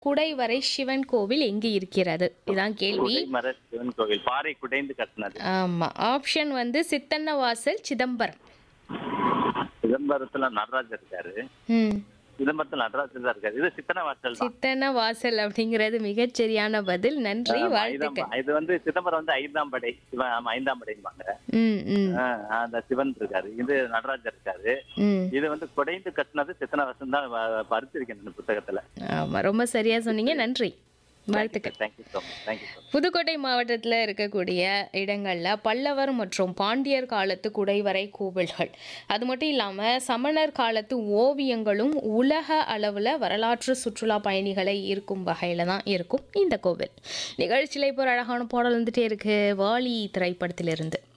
குடைவரை சிவன் கோவில் எங்கு இருக்கிறது இதான் கேள்வி குடைமர சிவன் கோவில் பாறை குடைந்து கட்டினது ஆமா ஆப்ஷன் வந்து சித்தன்னவாசல் சிதம்பரம் சிதம்பரத்துல நடராஜர் இருக்காரு ம் சிதம்பரத்துல நடராஜர் தான் இருக்காரு இது சித்தன வாசல் தான் சித்தன்ன வாசல் அப்படிங்கிறது மிகச்சரியான பதில் நன்றி ஆமா, ஐந்தாம் வாழ்த்துக்கள் இது வந்து சிதம்பரம் வந்து ஐந்தாம் படை சிவன் ஆமா ஐந்தாம் படைம்பாங்க ம் ம் ஆ, அந்த சிவன் இருக்காரு இது நடராஜர் இருக்காரு ம் இது வந்து குடைந்து கட்டினது சித்தனவாசன் தான் வ- பறிச்சிருக்கேன் இந்த புத்தகத்துல ஆமா ரொம்ப சரியா சொன்னீங்க நன்றி வாழ்த்துக்கள் thank you so much thank you so Pudukkottai மாவட்டத்தில் இருக்கக்கூடிய இடங்களில் பல்லவர் மற்றும் பாண்டியர் காலத்து குடைவரை கோவில்கள் அது மட்டும் இல்லாமல் சமணர் காலத்து ஓவியங்களும் உலக அளவில் வரலாற்று சுற்றுலா பயணிகளை ஈர்க்கும் வகையில் தான் இருக்கும் இந்த கோவில் நிகழ்ச்சியில் இப்போ ஒரு அழகான பாடல் வந்துட்டே இருக்கு வாலி திரைப்படத்திலிருந்து